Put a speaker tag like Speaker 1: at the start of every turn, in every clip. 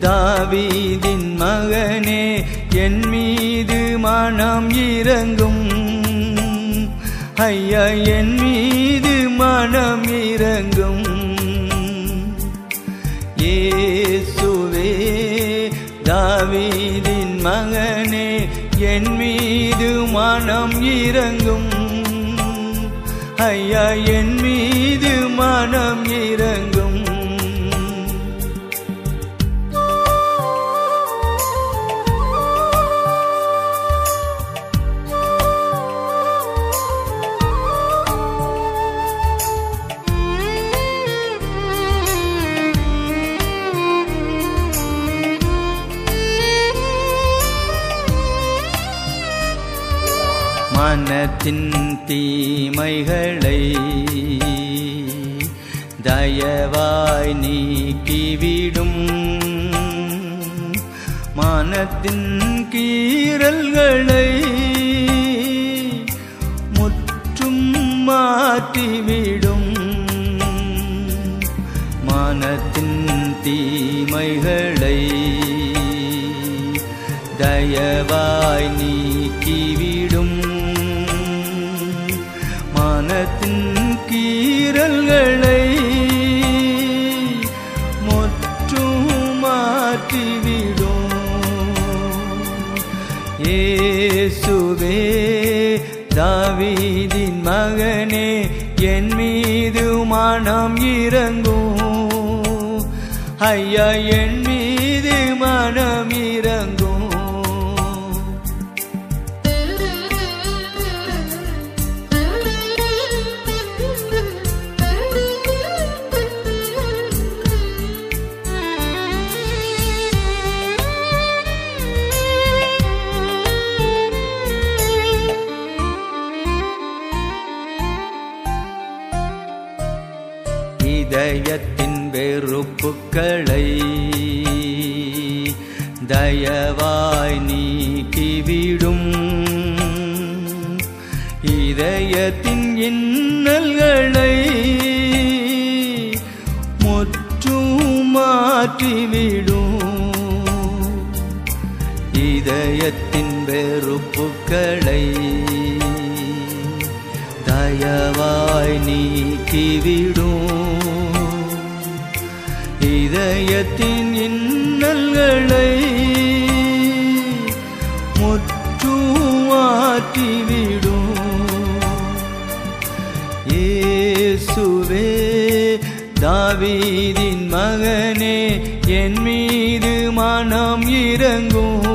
Speaker 1: தாவீதின் மகனே என் மீது மனம் இறங்கும் ஐயா என் மீது மனம் இறங்கும் இயேசுவே தாவீதின் மகனே என் மீது மனம் இறங்கும் ஐயா என் மீது மனம் இறங்கும் மனத்தின் தீமைகளை தயவாய் நீக்கிவிடும் மனத்தின் கீறல்களை முற்றும் மாற்றிவிடும் மனத்தின் தீமைகளை தயவாய் நீக்கிவிடும் மனத்தின் கீறல்களை முற்றும் மாற்றிவிடும் இயேசுவே தாவீதின் மகனே என் மீது மனம் இறங்கும் ஐயா என் மீது மனம் இறங்கும் இதயத்தின் வெறுப்புக்களை தயவாய் நீக்கிவிடும் இதயத்தின் இன்னல்களை முற்றும் மாற்றிவிடும் இதயத்தின் வெறுப்புக்களை தயவாய் நீக்கிவிடும் இதயத்தின் இன்னல்களை முற்றுமாற்றிவிடும் இயேசுவே தாவீதின் மகனே என் மீது மனம் இறங்கும்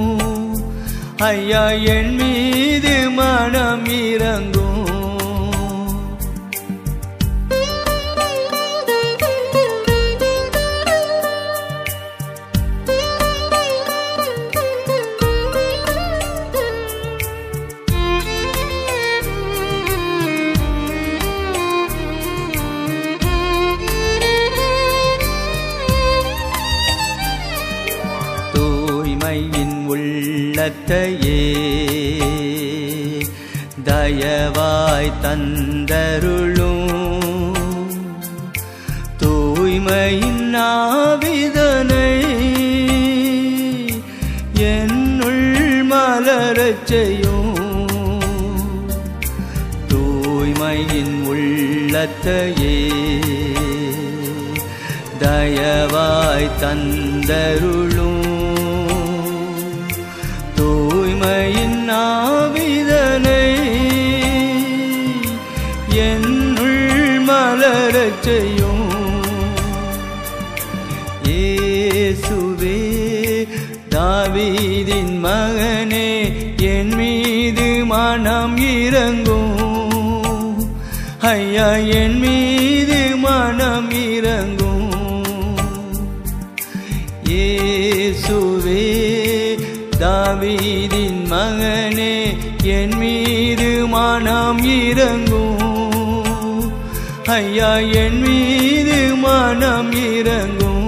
Speaker 1: ஐயா என் மீது மனம் இறங்கும் தூய்மையின் உள்ளத்தையே தயவாய் தந்தருளும் தூய்மையின் ஆவிதனை என்னுள் மலரச் செய்யும் தூய்மையின் உள்ளத்தையே தயவாய் தந்தருளும் தூய்மையின் ஆவிதனை என்னுள் மலரச் செய்யும் இயேசுவே தாவீதின் மகனே என் மீது மனம் இறங்கும் ஐயா என் மீது மனம் இறங்கும் இயேசுவே தாவீதின் மகனே என் மீது மனம் இறங்கும் ஐயா என் மீது மனம் இறங்கும்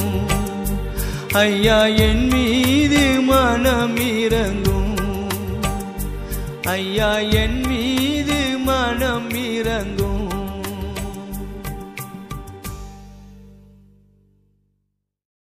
Speaker 1: ஐயா என் மீது மனம் இறங்கும் ஐயா என் மீது மனம் இறங்கும்